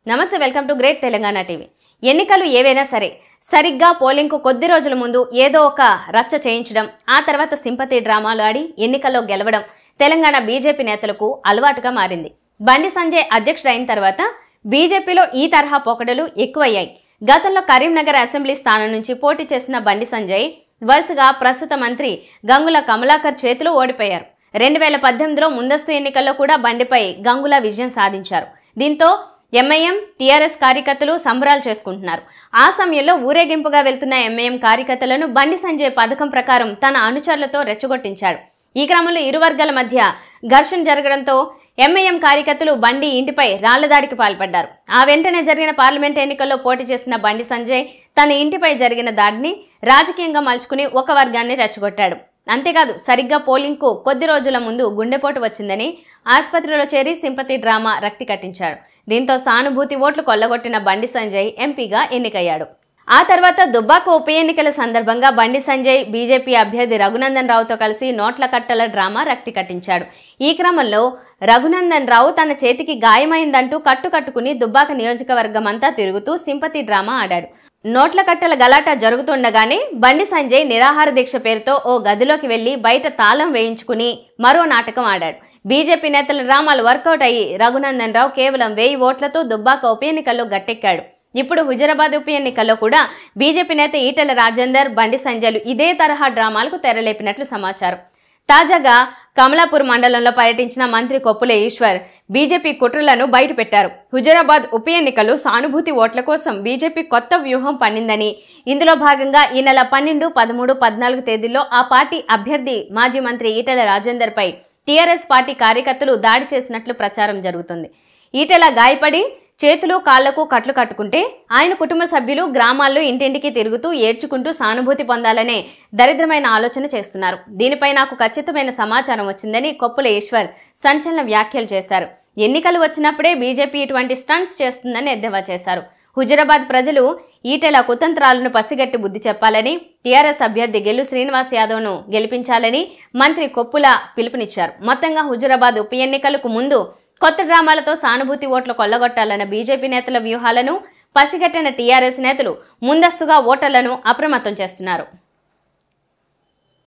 నమస్తే welcome to great Telangana TV ఎన్నికలు ఏవైనా సరే సరిగ్గా పోలింగ్కు కొద్ది రోజుల ముందు ఏదో ఒక రచ్చ చేయించడం ఆ తర్వాత సింపతి డ్రామాలు ఆడి ఎన్నికల్లో గెలవడం తెలంగాణ బీజేపీ నేతలకు అలవాటుగా మారింది బండి సంజయ్ అధ్యక్షుడైన తర్వాత బీజేపీలో ఈ తరహా పోకడలు ఎక్కువయ్యాయి గతంలో కరీంనగర్ అసెంబ్లీ స్థానం నుంచి పోటీ చేసిన బండి సంజయ్ వరుసగా ప్రస్తుత మంత్రి గంగుల కమలాకర్ చేతిలో ఓడిపోయారు రెండు వేల పద్దెనిమిదిలో ముందస్తు ఎన్నికల్లో కూడా బండిపై గంగుల విజయం సాధించారు దీంతో ఎంఐఎం టీఆర్ఎస్ కార్యకర్తలు సంబరాలు చేసుకుంటున్నారు ఆ సమయంలో ఊరేగింపుగా వెళ్తున్న ఎంఐఎం కార్యకర్తలను బండి సంజయ్ పథకం ప్రకారం తన అనుచరులతో రెచ్చగొట్టించాడు ఈ క్రమంలో ఇరు వర్గాల మధ్య ఘర్షణ జరగడంతో ఎంఐఎం కార్యకర్తలు బండి ఇంటిపై రాళ్లదాడికి పాల్పడ్డారు ఆ వెంటనే జరిగిన పార్లమెంట్ ఎన్నికల్లో పోటీ చేసిన బండి సంజయ్ తన ఇంటిపై జరిగిన దాడిని రాజకీయంగా మలుచుకుని ఒక వర్గాన్ని రెచ్చగొట్టాడు అంతేకాదు సరిగ్గా పోలింగ్కు కొద్ది రోజుల ముందు గుండెపోటు వచ్చిందని ఆసుపత్రిలో చేరి సింపతి డ్రామా రక్తి కట్టించాడు దీంతో సానుభూతి ఓట్లు కొల్లగొట్టిన బండి సంజయ్ ఎంపీగా ఎన్నికయ్యాడు ఆ తర్వాత దుబ్బాక ఉప ఎన్నికల సందర్భంగా బండి సంజయ్ బీజేపీ అభ్యర్థి రఘునందన్ రావుతో కలిసి నోట్ల కట్టల డ్రామా రక్తి కట్టించాడు ఈ క్రమంలో రఘునందన్ రావు తన చేతికి గాయమైందంటూ కట్టు కట్టుకుని దుబ్బాక నియోజకవర్గం అంతా తిరుగుతూ సింపతి డ్రామా ఆడాడు నోట్ల కట్టల గలాటా జరుగుతుండగానే బండి సంజయ్ నిరాహార దీక్ష పేరుతో ఓ గదిలోకి వెళ్లి బయట తాళం వేయించుకుని మరో నాటకం ఆడాడు బీజేపీ నేతల డ్రామాలు వర్కౌట్ అయ్యి రఘునందన్ రావు కేవలం వెయ్యి ఓట్లతో దుబ్బాక ఉప ఎన్నికల్లో గట్టెక్కాడు ఇప్పుడు హుజరాబాద్ ఉప ఎన్నికల్లో కూడా బీజేపీ నేత ఈటెల రాజేందర్ బండి సంజయ్లు ఇదే తరహా డ్రామాలకు తెరలేపినట్లు సమాచారం తాజాగా కమలాపూర్ మండలంలో పర్యటించిన మంత్రి కొప్పుల ఈశ్వర్ బీజేపీ కుట్రలను బయటపెట్టారు హుజరాబాద్ ఉప ఎన్నికలు సానుభూతి ఓట్ల కోసం బీజేపీ కొత్త వ్యూహం పన్నిందని ఇందులో భాగంగా ఈ నెల పన్నెండు పదమూడు పద్నాలుగు తేదీల్లో ఆ పార్టీ అభ్యర్థి మాజీ మంత్రి ఈటెల రాజేందర్పై టీఆర్ఎస్ పార్టీ కార్యకర్తలు దాడి చేసినట్లు ప్రచారం జరుగుతుంది ఈటెల గాయపడి చేతులు కాళ్లకు కట్లు కట్టుకుంటే ఆయన కుటుంబ సభ్యులు గ్రామాల్లో ఇంటింటికి తిరుగుతూ ఏడ్చుకుంటూ సానుభూతి పొందాలనే దరిద్రమైన ఆలోచన చేస్తున్నారు దీనిపై నాకు ఖచ్చితమైన సమాచారం వచ్చిందని కొప్పుల ఈశ్వర్ సంచలన వ్యాఖ్యలు చేశారు ఎన్నికలు వచ్చినప్పుడే బీజేపీ ఇటువంటి స్టంట్స్ చేస్తుందని ఎద్దేవా చేశారు హుజరాబాద్ ప్రజలు ఈటెల కుతంత్రాలను పసిగట్టి బుద్ధి చెప్పాలని టీఆర్ఎస్ అభ్యర్థి గెల్లు శ్రీనివాస్ యాదవ్ను గెలిపించాలని మంత్రి కొప్పుల పిలుపునిచ్చారు మొత్తంగా హుజరాబాద్ ఉప ఎన్నికలకు ముందు కొత్త డ్రామాలతో సానుభూతి ఓట్లు కొల్లగొట్టాలన్న బీజేపీ నేతల వ్యూహాలను పసిగట్టిన టీఆర్ఎస్ నేతలు ముందస్తుగా ఓటర్లను అప్రమత్తం చేస్తున్నారు